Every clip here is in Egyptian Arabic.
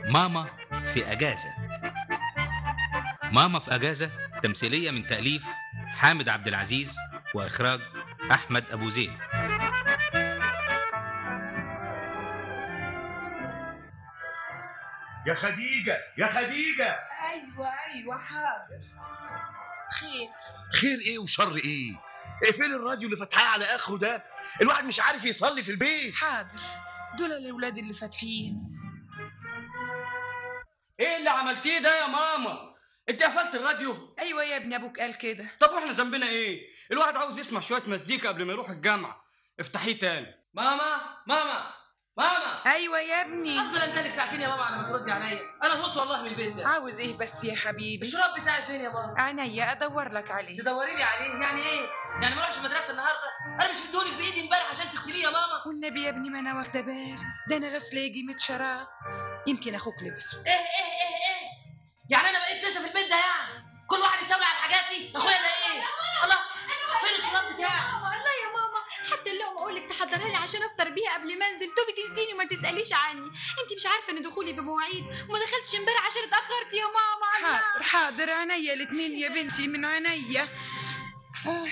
ماما في أجازة ماما في أجازة تمثيلية من تأليف حامد عبد العزيز وإخراج أحمد أبو زيد يا خديجة يا خديجة ايوه ايوه حاضر خير خير ايه وشر ايه اقفل الراديو اللي فتحاه على اخره ده الواحد مش عارف يصلي في البيت حاضر دول الاولاد اللي فاتحين ايه اللي عملتيه ده يا ماما انت قفلت الراديو ايوه يا ابني ابوك قال كده طب واحنا ذنبنا ايه الواحد عاوز يسمع شويه مزيكا قبل ما يروح الجامعه افتحيه تاني ماما ماما ماما ايوه يا ابني افضل اندهلك ساعتين يا ماما على ما تردي عليا انا فوت والله من البيت ده عاوز ايه بس يا حبيبي الشراب بتاعي فين يا ماما عينيا ادور لك عليه تدوري لي عليه يعني ايه يعني ما اروحش المدرسه النهارده انا مش مديهولك بايدي امبارح عشان تغسليه يا ماما والنبي يا ابني ما انا واخده بالي ده انا غسله يجي 100 شراب يمكن اخوك لبسه ايه ايه ايه ايه يعني انا بقيت تشا في البيت ده يعني كل واحد يساوي على حاجاتي اخويا ده ايه الله فين الشراب بتاعي ماما الله يا ماما حتى اللقمه اقول لك تحضرها لي عشان افطر بيها قبل ما انزل توبي تنسيني وما تساليش عني انت مش عارفه ان دخولي بمواعيد وما دخلتش امبارح عشان اتاخرت يا ماما الله. حاضر حاضر عينيا الاتنين يا بنتي من عينيا آه،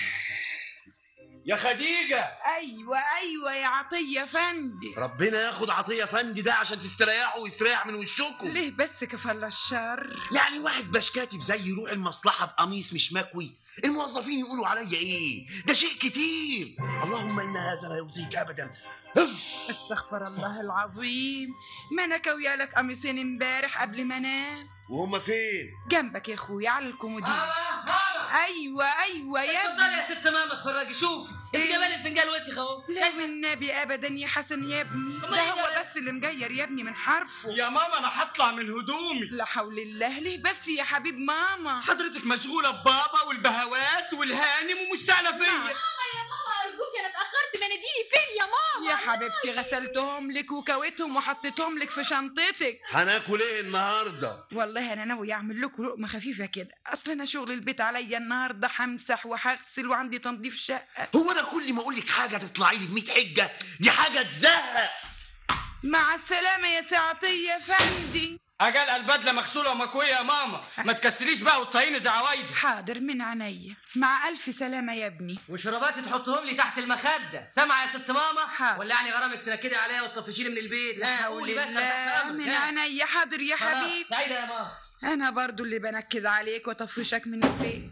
يا خديجة ايوه ايوه يا عطيه فندي ربنا ياخد عطية فندي ده عشان تستريحوا ويستريح من وشكم ليه بس كفل الشر يعني واحد باش كاتب زي يروح المصلحة بقميص مش مكوي الموظفين يقولوا عليا ايه ده شيء كتير اللهم ان هذا لا يرضيك ابدا اف استغفر الله العظيم ما انا كويا لك قميصين امبارح قبل ما انام وهما فين جنبك يا اخويا على الكومودين ماما ماما ايوه ايوه يا اتفضلي ابني يا ست ماما اتفرجي شوفي انت إيه؟ جايبه لي الفنجان وسخ اهو لا والنبي ابدا يا حسن يا ابني أمال ده إيه هو ده؟ بس اللي مغير يا ابني من حرفه يا ماما انا هطلع من هدومي لا حول الله ليه بس يا حبيب ماما حضرتك مشغوله ببابا والبهوات والهانم ومستعلى فيا ماما يا ماما ارجوك انا اتاخرت مناديلي فين يا ماما يا حبيبتي غسلتهم لك وكويتهم وحطيتهم لك في شنطتك هناكل ايه النهارده والله انا ناوي اعمل لكم لقمه خفيفه كده اصل انا شغل البيت عليا النهارده همسح وهغسل وعندي تنظيف شقه هو انا كل ما اقول لك حاجه تطلعي لي ب 100 حجه دي حاجه تزهق مع السلامه يا ساعتي يا فندي اجل البدله مغسوله ومكويه يا ماما ما تكسريش بقى وتصيني زي عوايدي حاضر من عينيا مع الف سلامه يا ابني وشرباتي تحطهم لي تحت المخده سامعه يا ست ماما حاضر. ولا يعني غرامك تنكدي عليا وتطفشيني من البيت لا ها، حول قولي بس أنا تحت الله أمرك، من ها. عينيا حاضر يا خلاص، حبيبي سعيده يا ماما انا برضو اللي بنكد عليك وطفشك من البيت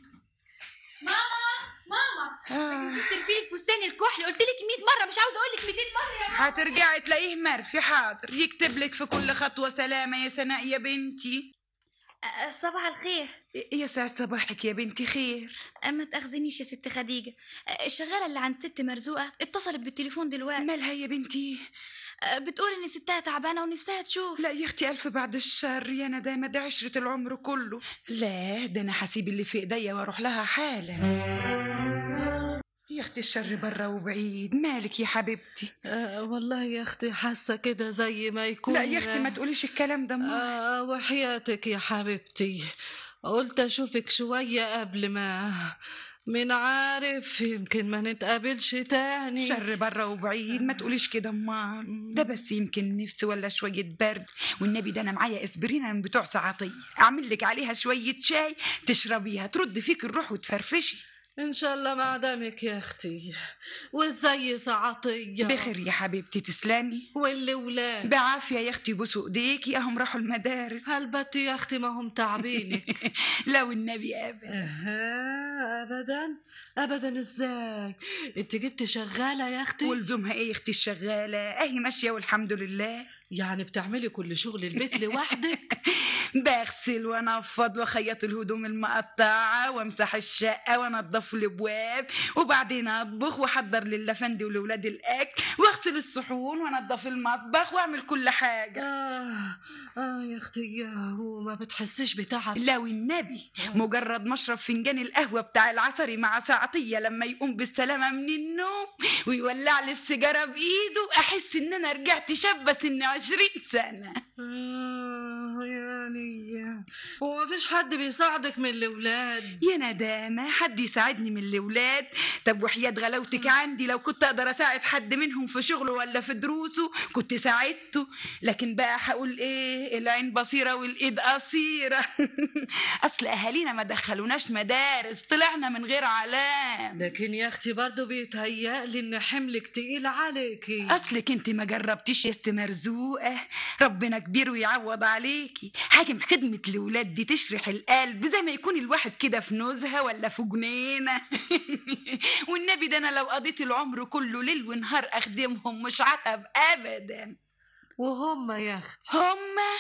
ماما ماما آه. ما تنسيش ترفي لك فستان الكحل قلت لك 100 مره مش عاوزه اقول لك 200 مره يا ماما هترجعي تلاقيه مرفي حاضر يكتب لك في كل خطوه سلامه يا سناء يا بنتي أه، صباح الخير يا سعد صباحك يا بنتي خير أه، ما تاخذنيش يا ست خديجه أه، الشغاله اللي عند ست مرزوقه اتصلت بالتليفون دلوقتي مالها يا بنتي أه، بتقول ان ستها تعبانه ونفسها تشوف لا يا اختي الف بعد الشر يا ندامه ده عشره العمر كله لا ده انا هسيب اللي في ايديا واروح لها حالا يا اختي الشر بره وبعيد مالك يا حبيبتي آه والله يا اختي حاسه كده زي ما يكون لا يا اختي ما تقوليش الكلام ده ما آه وحياتك يا حبيبتي قلت اشوفك شويه قبل ما من عارف يمكن ما نتقابلش تاني شر بره وبعيد ما تقوليش كده امال ده بس يمكن نفسي ولا شويه برد والنبي ده انا معايا اسبرينا من بتوع سعاطيه اعمل لك عليها شويه شاي تشربيها ترد فيك الروح وتفرفشي ان شاء الله مع دمك يا اختي وازاي سعطيه بخير يا حبيبتي تسلمي واللي ولاد بعافيه يا اختي بوسوا ايديكي اهم راحوا المدارس هلبت يا اختي ما هم تعبينك لو النبي ابدا اها ابدا ابدا ازاي انت جبت شغاله يا اختي ولزومها ايه يا اختي الشغاله اهي ماشيه والحمد لله يعني بتعملي كل شغل البيت لوحدك بغسل وانفض واخيط الهدوم المقطعه وامسح الشقه وانضف الابواب وبعدين اطبخ واحضر للافندي ولولاد الاكل واغسل الصحون وانضف المطبخ واعمل كل حاجه اه اه يا اختي يا وما بتحسيش بتعب لو النبي مجرد مشرب فنجان القهوة بتاع العصري مع ساعتية لما يقوم بالسلامة من النوم ويولع لي السيجارة بإيده أحس إن أنا رجعت شابة سن عشرين سنة آه يعني ليا هو مفيش حد بيساعدك من الولاد يا ندامة حد يساعدني من الولاد طب وحياة غلاوتك عندي لو كنت أقدر أساعد حد منهم في شغله ولا في دروسه كنت ساعدته لكن بقى هقول إيه العين بصيرة والإيد قصيرة أصل أهالينا ما دخلوناش مدارس طلعنا من غير علام لكن يا اختي برضه بيتهيألي ان حملك تقيل عليكي أصلك أنت ما جربتيش يا ست مرزوقة ربنا كبير ويعوض عليكي حاجة خدمة الولاد دي تشرح القلب زي ما يكون الواحد كده في نزهة ولا في جنينة والنبي ده أنا لو قضيت العمر كله ليل ونهار أخدمهم مش عتب أبدا وهم يا اختي هما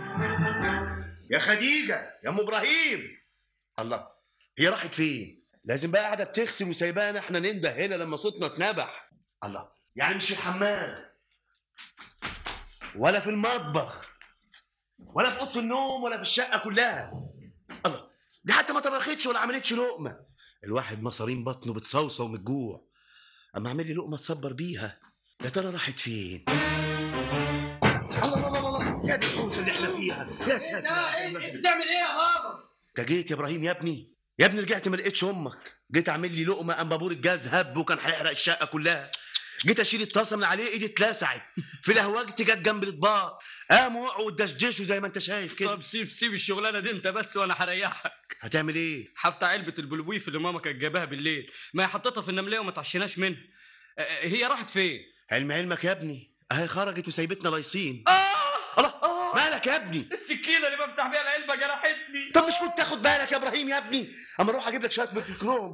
يا خديجه يا ام ابراهيم الله هي راحت فين لازم بقى قاعده بتغسل وسايبانا احنا ننده هنا لما صوتنا اتنبح الله يعني مش في الحمام ولا في المطبخ ولا في اوضه النوم ولا في الشقه كلها الله دي حتى ما طبختش ولا عملتش لقمه الواحد مصارين بطنه بتصوصو من الجوع اما اعمل لي لقمه تصبر بيها يا ترى راحت فين الله الله الله الله يا دي الحوسه اللي احنا فيها يا ساتر بتعمل ايه يا بابا انت جيت يا ابراهيم يا ابني يا ابني رجعت ما لقيتش امك جيت اعمل لي لقمه قام بابور الجاز هب وكان هيحرق الشقه كلها جيت اشيل الطاسه من عليه ايدي اتلسعت في لهوجتي جت جنب الاطباق قاموا وقعوا ودشدشوا زي ما انت شايف كده طب سيب سيب الشغلانه دي انت بس وانا هريحك هتعمل ايه هفتح علبه البلوبيف اللي ماما كانت جايباها بالليل ما هي حطيتها في النمليه وما تعشيناش منها آه، آه، هي راحت فين علم علمك يا ابني اهي خرجت وسايبتنا لايصين الله مالك يا ابني السكينه اللي بفتح بيها العلبه جرحتني طب مش كنت تاخد بالك يا ابراهيم يا ابني اما اروح اجيب لك شويه ميكروكروم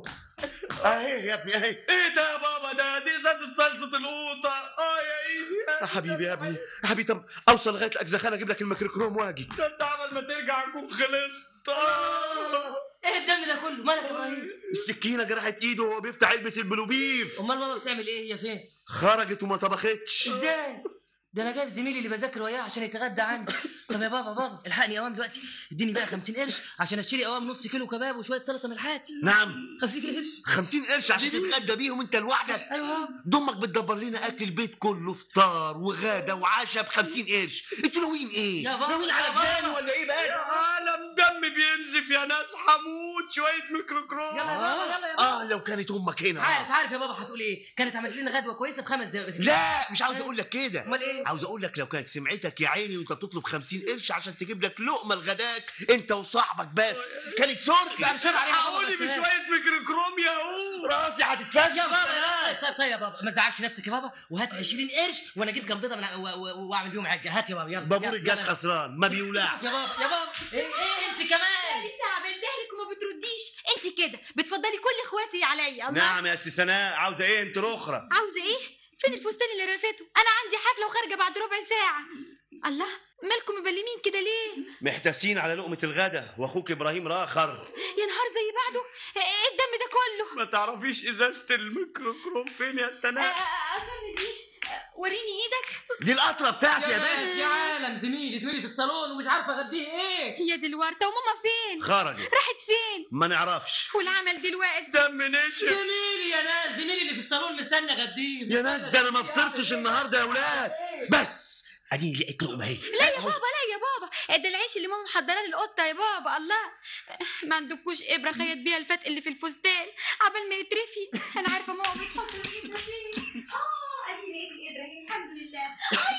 اهي يا ابني اهي ايه ده يا بابا ده دي ازازه صلصه القوطه اه يا ايدي يا حبيبي يا ابني يا حبيبي طب اوصل لغايه الاجزخانه اجيب لك الميكروكروم واجي ده انت عمل ما ترجع اكون خلصت آه. ايه الدم ده كله مالك يا ابراهيم السكينه جرحت ايده وهو بيفتح علبه البلوبيف امال ماما بتعمل ايه هي فين خرجت وما طبختش ازاي ده انا جايب زميلي اللي بذاكر وياه عشان يتغدى عندي طب يا بابا بابا الحقني اوام دلوقتي اديني بقى 50 قرش عشان اشتري اوام نص كيلو كباب وشويه سلطه من حياتي نعم 50 قرش 50 قرش عشان تتغدى بيهم انت لوحدك ايوه ضمك بتدبر لنا اكل البيت كله فطار وغدا وعشاء ب 50 قرش انتوا ناويين ايه؟ يا بابا ناويين يا على بابا. جبال ولا ايه بس؟ يا عالم دم بينزف يا ناس حموت شويه ميكروكروم يلا يا بابا يلا يا بابا اه لو كانت امك هنا عارف عارف يا بابا هتقول ايه كانت عملت لنا غدوه كويسه في خمس دقايق بس لا مش عاوز اقول لك كده امال ايه عاوز اقول لك لو كانت سمعتك يا عيني وانت بتطلب 50 قرش عشان تجيب لك لقمه لغداك انت وصاحبك بس كانت سرقه يعني شرب عليها حقوني بابا بس إيه؟ بشويه ميكروكروم يا هو راسي هتتفشل يا بابا لا طيب طيب يا بابا ما تزعلش نفسك يا بابا وهات 20 قرش وانا اجيب كام بيضه من و- و- واعمل بيهم عجه هات يا بابا يلا بابور يلا، الجاز يلا. خسران ما بيولعش يا بابا يا بابا ايه ايه انت كمان لسه بندهلك وما بترديش انت كده بتفضلي كل اخواتي عليا الله نعم يا سي سناء عاوزه ايه انت الاخرى عاوزه ايه فين الفستان اللي رفته انا عندي حفله وخارجه بعد ربع ساعه الله مالكم مبلمين كده ليه محتاسين على لقمه الغدا واخوك ابراهيم راخر يا نهار زي بعده ايه الدم ده كله ما تعرفيش ازازه الميكروكروم فين يا آه، سناء آه، أفهم دي آه، وريني ايدك دي القطره بتاعتي يا يا بنت ناس يا عالم زميلي زميلي في الصالون ومش عارفه اغديه ايه يا دي الورده وماما فين خرجت راحت فين ما نعرفش والعمل دلوقتي دم نشف زميلي يا ناس زميلي اللي في الصالون مستني اغديه يا ناس ده انا ما فطرتش النهارده يا ولاد بس اديني لقيت لقمه اهي لا يا بابا لا يا بابا ده العيش اللي ماما محضراه للقطه يا بابا الله ما عندكوش ابره خيط بيها الفتق اللي في الفستان عبال ما يترفي انا عارفه ماما بتحط الابره فين اه ادي لقيت الابره اهي الحمد لله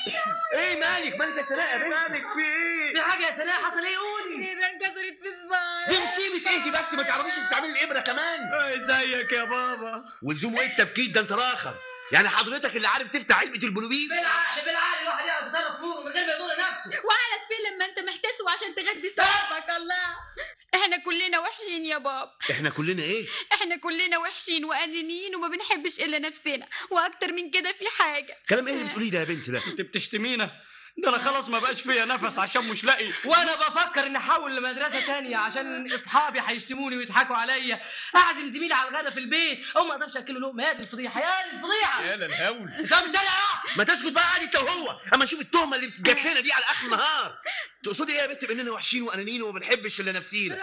ايه مالك مالك يا سناء يا بنت مالك في ايه في حاجه يا سناء حصل ايه قولي الابره انكسرت في صباعي دي مصيبه ايه دي بس ما تعرفيش تستعملي الابره كمان آه، زيك يا بابا ولزوم ايه التبكيت ده انت راخر يعني حضرتك اللي عارف تفتح علبه البلوبيف بالعقل بالعقل الواحد يعرف يصرف اموره من غير ما يضر نفسه وعلك فين لما انت محتاس وعشان تغدي صاحبك الله احنا كلنا وحشين يا بابا احنا كلنا ايه احنا كلنا وحشين وانانيين وما بنحبش الا نفسنا واكتر من كده في حاجه كلام ايه اللي بتقوليه ده يا بنت ده انت بتشتمينا ده انا خلاص ما بقاش فيا نفس عشان مش لاقي وانا بفكر اني احول لمدرسه تانية عشان اصحابي هيشتموني ويضحكوا عليا اعزم زميلي على الغدا في البيت او ما اقدرش اكله لقمه يا دي الفضيحه يا دي الفضيحه يا للهول طب بالتالي يا ما تسكت بقى قاعد انت وهو اما نشوف التهمه اللي جات لنا دي على اخر النهار تقصدي ايه يا بنت باننا وحشين وانانيين وما بنحبش الا نفسينا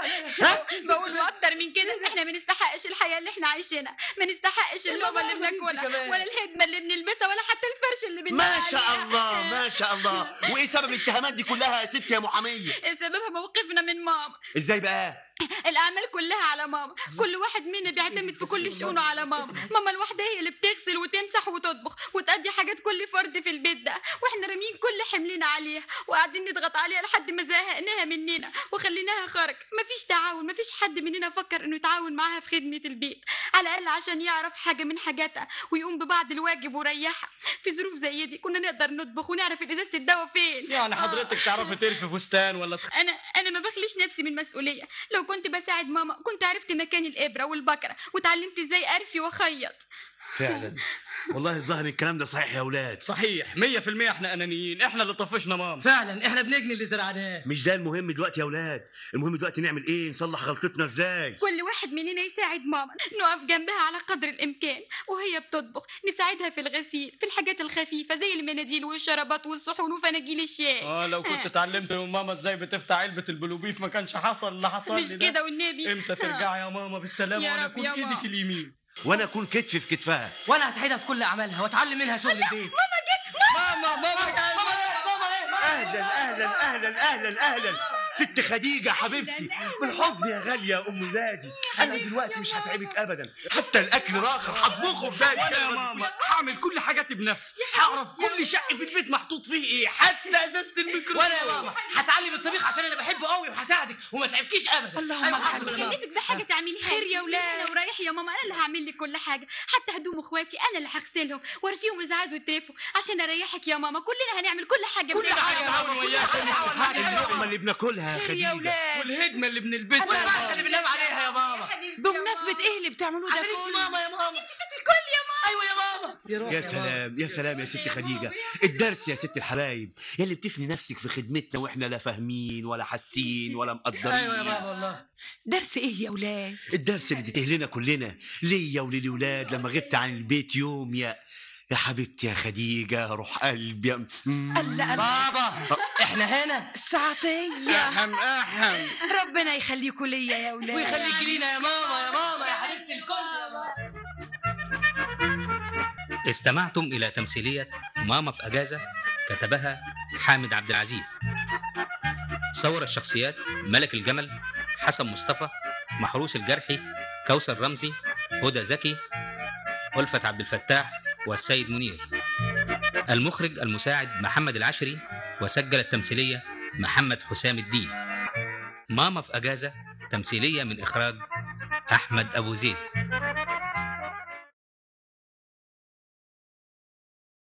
بقول اكتر من كده احنا ما نستحقش الحياه اللي احنا عايشينها ما نستحقش اللقمه اللي ماما، انت بناكلها كمان. ولا الهدمه اللي بنلبسها ولا حتى الفرش اللي بننام ما شاء عليه. الله ما شاء الله وايه سبب الاتهامات دي كلها يا ست يا محاميه سببها موقفنا من ماما ازاي بقى الاعمال كلها على ماما كل واحد منا بيعتمد في كل شؤونه على ماما ماما لوحدها هي اللي بتغسل وتمسح وتطبخ وتأدي حاجات كل فرد في البيت ده واحنا رامين كل حملنا عليها وقاعدين نضغط عليها لحد ما زهقناها مننا وخليناها خرج مفيش تعاون مفيش حد مننا فكر انه يتعاون معاها في خدمه البيت على الاقل عشان يعرف حاجه من حاجاتها ويقوم ببعض الواجب ويريحها في ظروف زي دي كنا نقدر نطبخ ونعرف ازازه الدواء فين يعني آه. حضرتك تعرفي تلفي فستان ولا انا انا ما بخليش نفسي من مسؤوليه لو كنت بساعد ماما كنت عرفت مكان الابره والبكره وتعلمت ازاي ارفي واخيط فعلا والله الظاهر الكلام ده صحيح يا اولاد صحيح 100% احنا انانيين احنا اللي طفشنا ماما فعلا احنا بنجني اللي زرعناه مش ده المهم دلوقتي يا اولاد المهم دلوقتي نعمل ايه نصلح غلطتنا ازاي كل واحد مننا يساعد ماما نقف جنبها على قدر الامكان وهي بتطبخ نساعدها في الغسيل في الحاجات الخفيفه زي المناديل والشرابات والصحون وفناجيل الشاي اه لو كنت اتعلمت من ماما ازاي بتفتح علبه البلوبيف ما كانش حصل اللي حصل مش لي ده. كده والنبي امتى ترجعي يا ماما بالسلامه يا وانا رب اكون يا ايدك ماما. اليمين وانا اكون كتف في كتفها وانا هساعدها في كل اعمالها واتعلم منها شغل البيت ماما ماما اهلا اهلا اهلا اهلا اهلا ست خديجه حبيبتي بالحضن يا غاليه يا ام ولادي انا دلوقتي مش هتعبك ابدا حتى الاكل راخر هطبخه في بالي وانا يا ماما هعمل كل حاجاتي بنفسي هعرف كل شق في البيت محطوط فيه ايه حتى ازازه الميكروويف وانا يا ماما هتعلم الطبيخ عشان انا بحبه قوي وهساعدك وما تعبكيش ابدا اللهم أيوة، الحمد الحمد مش لله. كلفك بحاجه تعمليها خير يا ولاد. لو رايح يا ماما انا اللي هعمل لك كل حاجه حتى هدوم اخواتي انا اللي هغسلهم وارفيهم رزعاز ويترفوا عشان اريحك يا ماما كلنا هنعمل كل حاجه كل بنفسنا. حاجة يا ماما، نحاول كل وياه عشان حاجة. نستحق اللقمه اللي بناكلها يا خير يا خديجه ولاد والهدمه اللي والفرشه بنلبسها اللي بننام عليها يا ماما حبيبتي يا بمناسبة ماما. ايه اللي بتعملوه ده عشان انت كله؟ ماما يا ماما ست الكل يا ماما ايوه يا ماما روح يا ماما. سلام يا سلام يا ست خديجه الدرس يا ست الحبايب يا اللي بتفني نفسك في خدمتنا واحنا لا فاهمين ولا حاسين ولا مقدرين ايوه يا ماما والله درس ايه يا ولاد الدرس اللي اديته لنا كلنا ليا وللولاد لما غبت عن البيت يوم يا يا حبيبتي يا خديجه روح قلبي يا م- الله الله بابا احنا هنا الساعتية احم احم ربنا يخليكوا ليا يا ولاد ويخليك لينا يا ماما يا ماما يا حبيبتي الكل يا ماما استمعتم إلى تمثيلية ماما في أجازة كتبها حامد عبد العزيز صور الشخصيات ملك الجمل حسن مصطفى محروس الجرحي كوثر رمزي هدى زكي ألفت عبد الفتاح والسيد منير المخرج المساعد محمد العشري وسجل التمثيلية محمد حسام الدين ماما في أجازة تمثيلية من إخراج أحمد أبو زيد